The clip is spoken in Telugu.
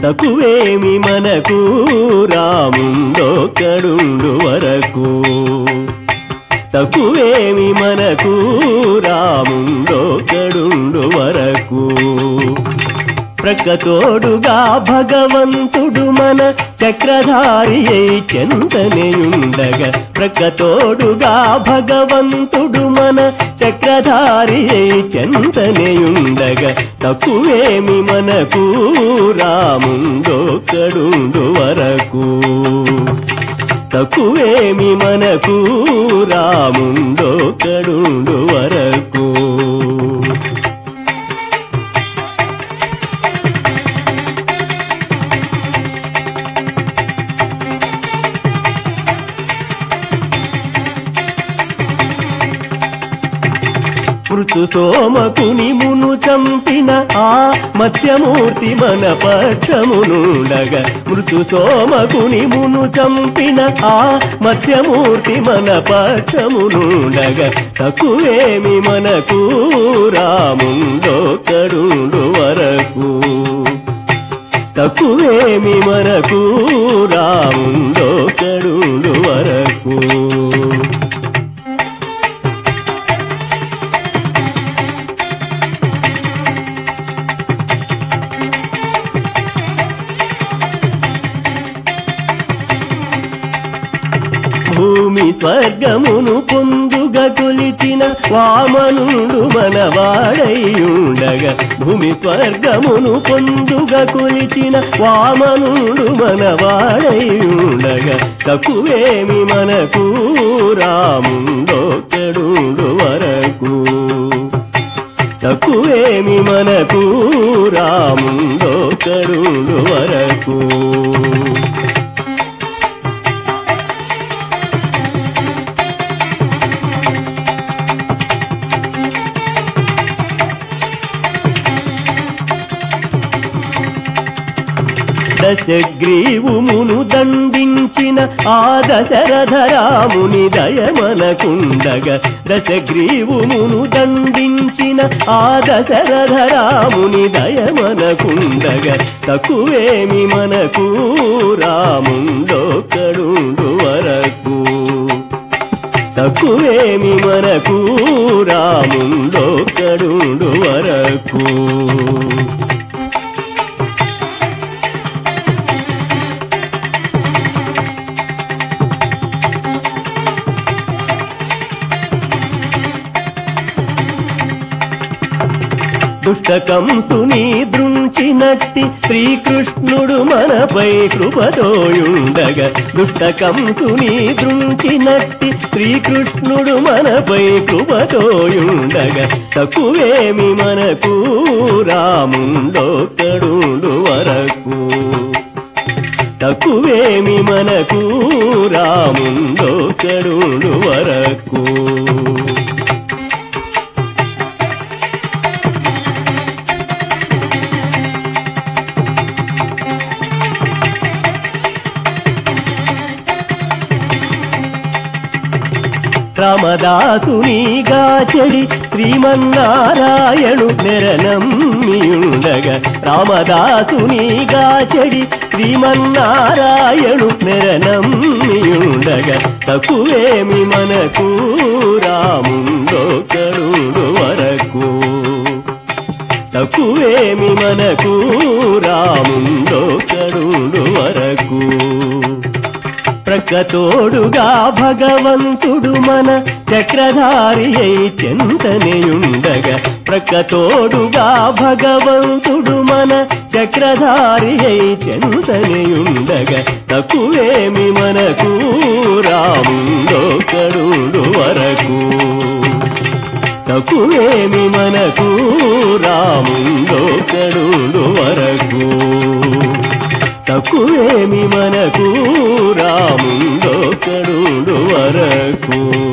తకువేమి మనకు రాముండొక్కడుండు వరకు తకువేమి మనకు రాముండొక్కడుండు వరకు ప్రక్కతోడుగా భగవంతుడు మన చక్రధారి అయి చెంతనేయుండగా ప్రక్కతోడుగా భగవంతుడు మన చక్రధారి అయి చెంతనేయుండగా తక్కువేమి మనకు రాముండొక్కడుండు వరకు తక్కువేమి మనకు రాముండొక్కడుండు వరకు మృతు సోమకుని మును చంపిన ఆ మత్స్యమూర్తి మన పక్షమునుండగా మృతు సోమకుని మును చంపిన ఆ మత్స్యమూర్తి మన పక్షమునుండగా తక్కువేమి మనకు రాముండొక్కడుండు వరకు తక్కువేమి మనకు రాముండొక్కడుండు వరకు భూమి స్వర్గమును పొందుగా కొలిచిన వామనుడు మనవాడైయుండగా భూమి స్వర్గమును పొందుగా కొలిచిన వామనుడు మనవాడైయుండగా తక్కువేమి మనకు రాముండొక్కడుండు వరకు తక్కువేమి మనకు రాముండొక్కడుండు వరకు దశగ్రీవుమును దండించిన ఆ దశరథరాముని దయమనకుండగా దశగ్రీవుమును దండించిన ఆ దశరథరాముని దయమనకుండగా తక్కువేమి మనకు రాముండొక్కడుండు వరకు తక్కువేమి మనకు రాముండొక్కడుండు వరకు దుష్టకంసుని దృంచినట్టి శ్రీకృష్ణుడు మనపై కృపతోయుండగా దుష్టకంసుని దృంచినట్టి శ్రీకృష్ణుడు మనపై కృపతోయుండగా తక్కువేమి మనకు రాముండొక్కడుండు వరకు తక్కువేమి మనకు రాముండొక్కడుండు వరకు రామదాసునిగా చెడి శ్రీమన్నారాయణు నెరనమ్మియుండగా రామదాసునిగా చెడి శ్రీమన్నారాయణు నెరనమ్మియుండగా తక్కువేమి మనకు రాముండొక్కడుండు వరకు తక్కువేమి మనకు రాముండొక్కడుండు వరకు ప్రక్కతోడుగా భగవంతుడు మన చక్రధారి అయి చెంతనేయుండగా ప్రక్కతోడుగా భగవంతుడు మన చక్రధారి అయి చెంతనేయుండగా తక్కువేమి మనకు రాముండొక్కడుండు వరకు తక్కువేమి మనకు రాముండొక్కడుండు వరకు తక్కువేమి మనకు రాముండొక్కడుండు వరకు